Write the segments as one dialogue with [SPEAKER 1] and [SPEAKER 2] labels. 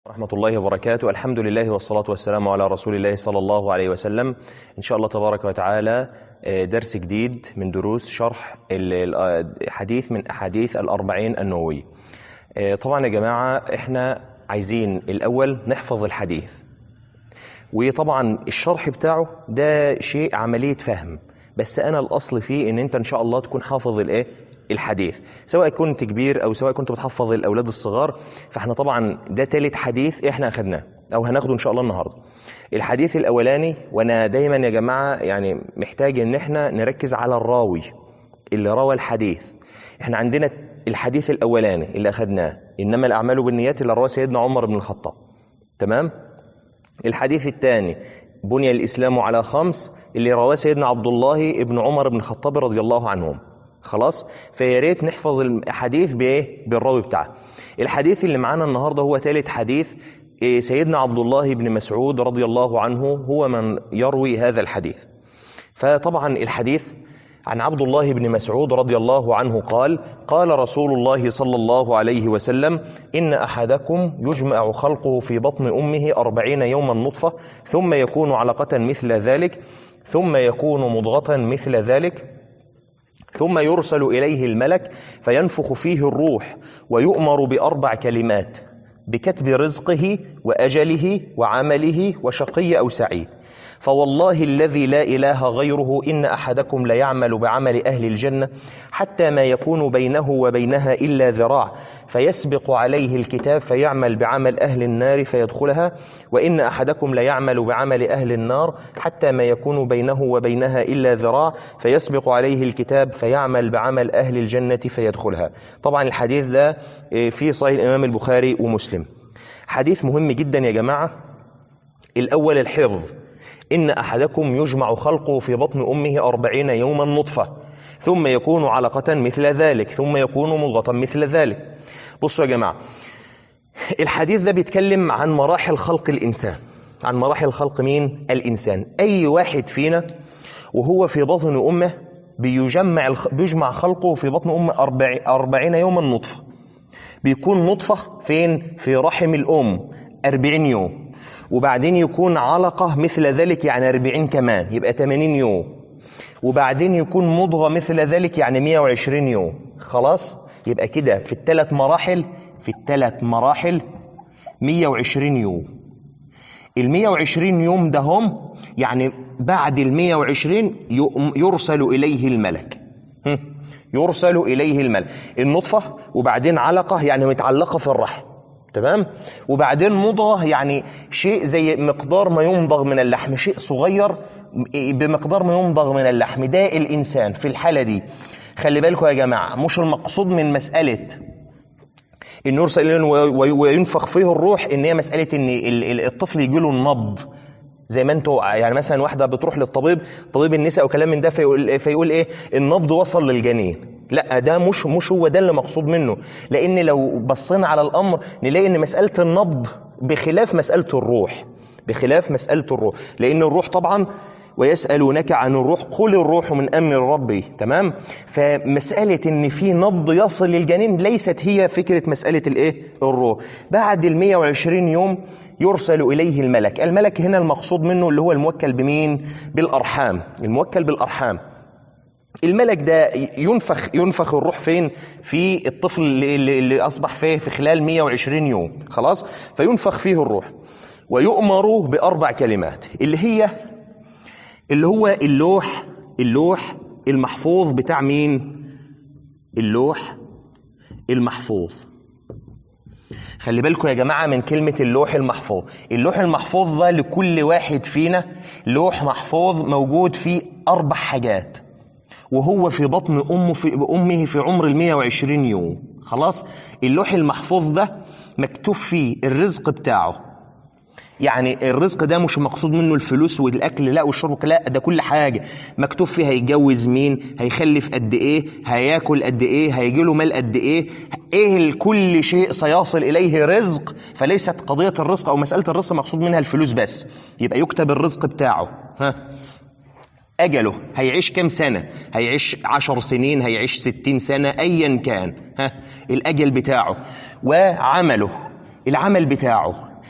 [SPEAKER 1] ورحمة الله وبركاته الحمد لله والصلاة والسلام على رسول الله صلى الله عليه وسلم إن شاء الله تبارك وتعالى آه، درس جديد من دروس شرح ال- ال- حديث من أحاديث الأربعين النووي آه، طبعا يا جماعة إحنا عايزين الأول نحفظ الحديث وطبعا الشرح بتاعه ده شيء عملية فهم بس أنا الأصل فيه إن أنت إن شاء الله تكون حافظ الإيه الحديث سواء كنت كبير أو سواء كنت بتحفظ الأولاد الصغار فإحنا طبعا ده تالت حديث إحنا أخدناه أو هناخده إن شاء الله النهاردة الحديث الأولاني وأنا دايما يا جماعة يعني محتاج إن إحنا نركز على الراوي اللي روى الحديث إحنا عندنا الحديث الأولاني اللي أخدناه إنما الأعمال بالنيات اللي رواه سيدنا عمر بن الخطاب تمام الحديث الثاني بني الإسلام على خمس اللي رواه سيدنا عبد الله بن عمر بن الخطاب رضي الله عنهم خلاص فيا ريت نحفظ الحديث بايه بالراوي بتاعه الحديث اللي معانا النهارده هو ثالث حديث إيه، سيدنا عبد الله بن مسعود رضي الله عنه هو من يروي هذا الحديث فطبعا الحديث عن عبد الله بن مسعود رضي الله عنه قال قال رسول الله صلى الله عليه وسلم إن أحدكم يجمع خلقه في بطن أمه أربعين يوما نطفة ثم يكون علقة مثل ذلك ثم يكون مضغة مثل ذلك ثم يرسل إليه الملك فينفخ فيه الروح ويؤمر بأربع كلمات بكتب رزقه وأجله وعمله وشقي أو سعيد فوالله الذي لا إله غيره إن أحدكم ليعمل بعمل أهل الجنة حتى ما يكون بينه وبينها إلا ذراع فيسبق عليه الكتاب فيعمل بعمل أهل النار فيدخلها وإن أحدكم ليعمل بعمل أهل النار حتى ما يكون بينه وبينها إلا ذراع فيسبق عليه الكتاب فيعمل بعمل أهل الجنة فيدخلها طبعا الحديث ده إيه، في صحيح الإمام البخاري ومسلم حديث مهم جدا يا جماعة الأول الحفظ إن أحدكم يجمع خلقه في بطن أمه أربعين يوما نطفة ثم يكون علقة مثل ذلك ثم يكون مضغة مثل ذلك بصوا يا جماعة الحديث ده بيتكلم عن مراحل خلق الإنسان عن مراحل خلق مين؟ الإنسان أي واحد فينا وهو في بطن أمه بيجمع الخ... بيجمع خلقه في بطن أمه أربع... أربعين يوما نطفة بيكون نطفة فين؟ في رحم الأم أربعين يوم وبعدين يكون علقة مثل ذلك يعني أربعين كمان يبقى 80 يوم وبعدين يكون مضغة مثل ذلك يعني 120 يوم خلاص يبقى كده في الثلاث مراحل في الثلاث مراحل 120 يوم ال 120 يوم ده هم يعني بعد ال 120 يؤم- يرسل إليه الملك هم. يرسل إليه الملك النطفة وبعدين علقة يعني متعلقة في الرحم تمام وبعدين مضغة يعني شيء زي مقدار ما يمضغ من اللحم شيء صغير بمقدار ما يمضغ من اللحم ده الإنسان في الحالة دي خلي بالكم يا جماعة مش المقصود من مسألة ان يرسل اليه وي- وينفخ فيه الروح ان هي مساله ان ال- ال- الطفل يجي له النبض زي ما انتوا يعني مثلا واحده بتروح للطبيب طبيب النساء وكلام من ده فيقول, فيقول ايه النبض وصل للجنين لا ده مش مش هو ده اللي مقصود منه لان لو بصينا على الامر نلاقي ان مساله النبض بخلاف مساله الروح بخلاف مساله الروح لان الروح طبعا ويسألونك عن الروح قل الروح من أمر ربي تمام فمسألة إن في نبض يصل للجنين ليست هي فكرة مسألة الإيه الروح بعد ال 120 يوم يرسل إليه الملك الملك هنا المقصود منه اللي هو الموكل بمين بالأرحام الموكل بالأرحام الملك ده ينفخ ينفخ الروح فين في الطفل اللي, اللي اللي اصبح فيه في خلال 120 يوم خلاص فينفخ فيه الروح ويؤمر باربع كلمات اللي هي اللي هو اللوح اللوح المحفوظ بتاع مين اللوح المحفوظ خلي بالكم يا جماعة من كلمة اللوح المحفوظ اللوح المحفوظ ده لكل واحد فينا لوح محفوظ موجود فيه أربع حاجات وهو في بطن أمه في أمه في عمر ال 120 يوم خلاص اللوح المحفوظ ده مكتوب فيه الرزق بتاعه يعني الرزق ده مش مقصود منه الفلوس والاكل لا والشرب لا ده كل حاجه مكتوب فيه هيتجوز مين هيخلف قد ايه هياكل قد ايه هيجي له مال قد ايه ايه كل شيء سيصل اليه رزق فليست قضيه الرزق او مساله الرزق مقصود منها الفلوس بس يبقى يكتب الرزق بتاعه ها أجله هيعيش كام سنة هيعيش عشر سنين هيعيش ستين سنة أيا كان ها الأجل بتاعه وعمله العمل بتاعه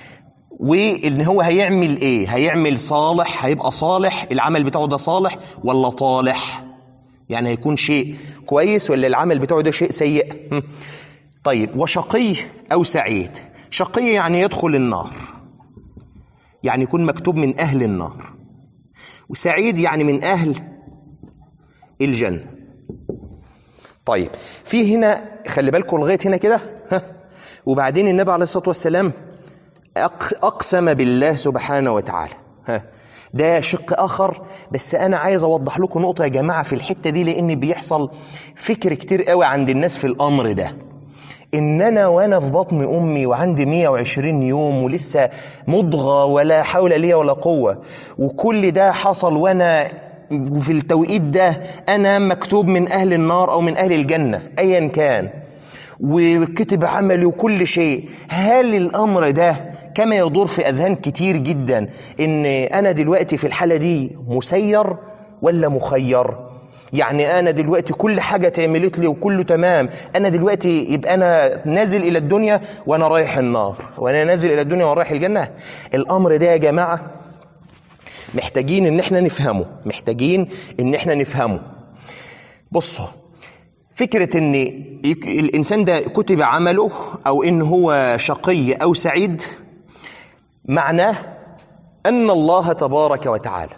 [SPEAKER 1] وان هو هيعمل ايه هيعمل صالح هيبقى صالح العمل بتاعه ده صالح ولا طالح يعني هيكون شيء كويس ولا العمل بتاعه ده شيء سيء هم. طيب وشقي او سعيد شقي يعني يدخل النار يعني يكون مكتوب من اهل النار وسعيد يعني من اهل الجنه طيب في هنا خلي بالكم لغايه هنا كده ها وبعدين النبي عليه الصلاه والسلام أق- اقسم بالله سبحانه وتعالى ها ده شق اخر بس انا عايز اوضح لكم نقطه يا جماعه في الحته دي لان بيحصل فكر كتير قوي عند الناس في الامر ده ان انا وانا في بطن امي وعندي 120 يوم ولسه مضغه ولا حول لي ولا قوه وكل ده حصل وانا في التوقيت ده انا مكتوب من اهل النار او من اهل الجنه ايا كان وكتب عملي وكل شيء هل الامر ده كما يدور في اذهان كتير جدا ان انا دلوقتي في الحاله دي مسير ولا مخير يعني انا دلوقتي كل حاجه اتعملت لي وكله تمام انا دلوقتي يبقى انا نازل الى الدنيا وانا رايح النار وانا نازل الى الدنيا وانا رايح الجنه الامر ده يا جماعه محتاجين ان احنا نفهمه محتاجين ان احنا نفهمه بصوا فكرة ان يك- الانسان ده كتب عمله او ان هو شقي او سعيد معناه ان الله تبارك وتعالى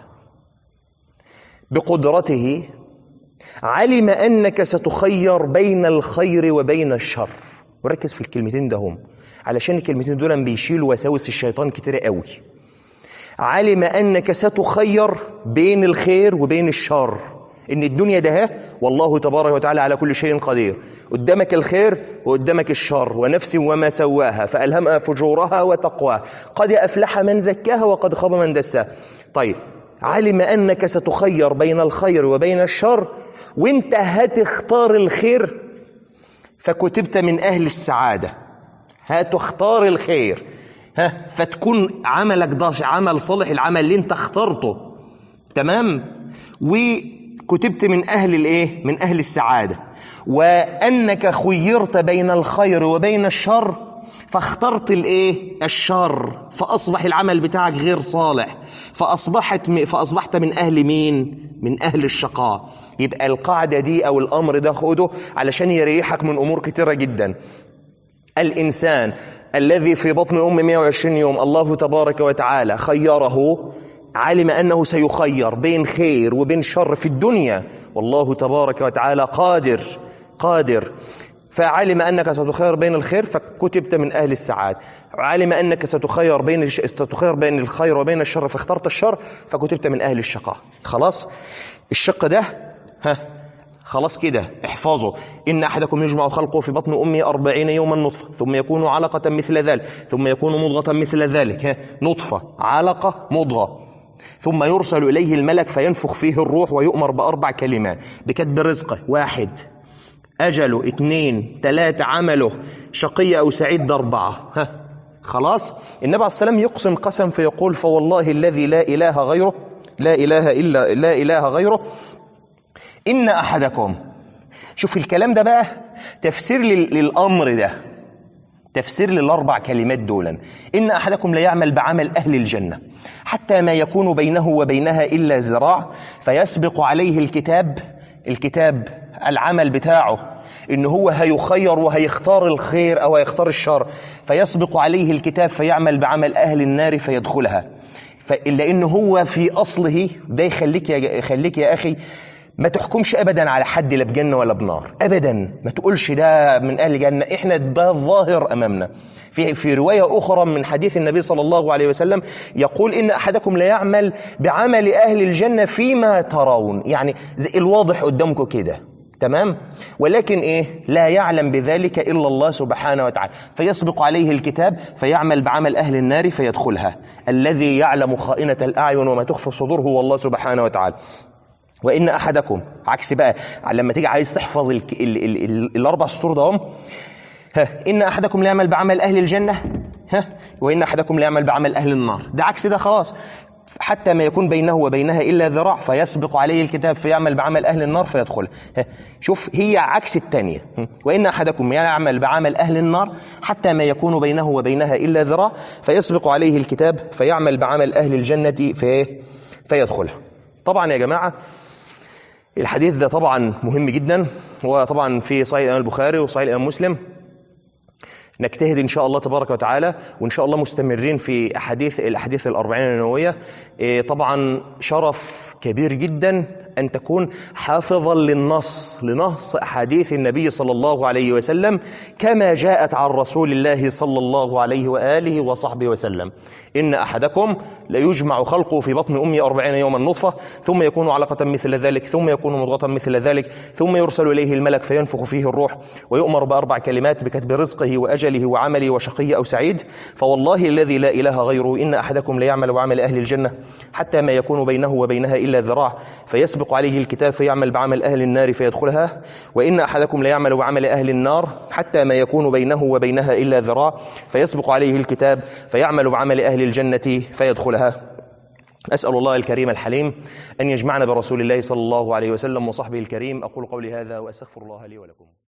[SPEAKER 1] بقدرته علم انك ستخير بين الخير وبين الشر وركز في الكلمتين ده هم علشان الكلمتين دول بيشيلوا وساوس الشيطان كتير قوي علم انك ستخير بين الخير وبين الشر ان الدنيا ده والله تبارك وتعالى على كل شيء قدير قدامك الخير وقدامك الشر ونفس وما سواها فالهمها فجورها وتقواها قد افلح من زكاها وقد خاب من دساها طيب علم انك ستخير بين الخير وبين الشر وانت هتختار الخير فكتبت من اهل السعاده هتختار الخير ها فتكون عملك ده عمل صالح العمل اللي انت اخترته تمام وكتبت من اهل الايه من اهل السعاده وانك خيرت بين الخير وبين الشر فاخترت الايه الشر فاصبح العمل بتاعك غير صالح فاصبحت م- فاصبحت من اهل مين من اهل الشقاء يبقى القاعده دي او الامر ده خده علشان يريحك من امور كتيره جدا الإنسان الذي في بطن أم 120 يوم الله تبارك وتعالى خيره علم أنه سيخير بين خير وبين شر في الدنيا والله تبارك وتعالى قادر قادر فعلم أنك ستخير بين الخير فكتبت من أهل السعادة علم أنك ستخير بين الش... ستخير بين الخير وبين الشر فاخترت الشر فكتبت من أهل الشقاء خلاص الشق ده ها خلاص كده احفظوا إن أحدكم يجمع خلقه في بطن أمه أربعين يوما نطفة ثم يكون علقة مثل ذلك ثم يكون مضغة مثل ذلك ها نطفة علقة مضغة ثم يرسل إليه الملك فينفخ فيه الروح ويؤمر بأربع كلمات بكتب رزقه واحد أجله اثنين ثلاثة عمله شقي أو سعيد ده أربعة ها خلاص النبي عليه السلام يقسم قسم فيقول فوالله الذي لا إله غيره لا إله إلا لا إله غيره إن أحدكم شوف الكلام ده بقى تفسير لل- للأمر ده تفسير للأربع كلمات دولا إن أحدكم لا يعمل بعمل أهل الجنة حتى ما يكون بينه وبينها إلا ذراع فيسبق عليه الكتاب الكتاب العمل بتاعه إن هو هيخير وهيختار الخير أو هيختار الشر فيسبق عليه الكتاب فيعمل بعمل أهل النار فيدخلها لأن هو في أصله ده يخليك يا يخليك يا أخي ما تحكمش ابدا على حد لا بجنه ولا بنار ابدا ما تقولش ده من اهل جنه احنا ده الظاهر امامنا في في روايه اخرى من حديث النبي صلى الله عليه وسلم يقول ان احدكم لا يعمل بعمل اهل الجنه فيما ترون يعني زي الواضح قدامكم كده تمام ولكن ايه لا يعلم بذلك الا الله سبحانه وتعالى فيسبق عليه الكتاب فيعمل بعمل اهل النار فيدخلها الذي يعلم خائنه الاعين وما تخفي الصدور هو الله سبحانه وتعالى وان احدكم عكس بقى لما تيجي عايز تحفظ ال ال ال ال الاربع سطور ده هم ها ان احدكم لا يعمل بعمل اهل الجنه ها وان احدكم لا يعمل بعمل اهل النار ده عكس ده خلاص حتى ما يكون بينه وبينها إلا ذراع فيسبق عليه الكتاب فيعمل بعمل أهل النار فيدخل شوف هي عكس الثانية وإن أحدكم يعمل بعمل أهل النار حتى ما يكون بينه وبينها إلا ذراع فيسبق عليه الكتاب فيعمل بعمل أهل الجنة في فيدخلها طبعا يا جماعة الحديث ده طبعا مهم جدا وطبعا في صحيح الإمام البخاري وصحيح الإمام مسلم نجتهد ان شاء الله تبارك وتعالى وان شاء الله مستمرين في احاديث الاحاديث الاربعين النوويه طبعا شرف كبير جدا ان تكون حافظا للنص لنص احاديث النبي صلى الله عليه وسلم كما جاءت عن رسول الله صلى الله عليه واله وصحبه وسلم ان احدكم ليجمع خلقه في بطن امي أربعين يوما نطفه ثم يكون علقه مثل ذلك ثم يكون مضغه مثل ذلك ثم يرسل اليه الملك فينفخ فيه الروح ويؤمر باربع كلمات بكتب رزقه واجله وعمله وشقي او سعيد فوالله الذي لا اله غيره ان احدكم ليعمل بعمل اهل الجنه حتى ما يكون بينه وبينها الا ذراع فيسبق عليه الكتاب فيعمل بعمل اهل النار فيدخلها وان احدكم ليعمل بعمل اهل النار حتى ما يكون بينه وبينها الا ذراع فيسبق عليه الكتاب فيعمل بعمل اهل الجنه فيدخلها أسأل الله الكريم الحليم أن يجمعنا برسول الله صلى الله عليه وسلم وصحبه الكريم أقول قولي هذا وأستغفر الله لي ولكم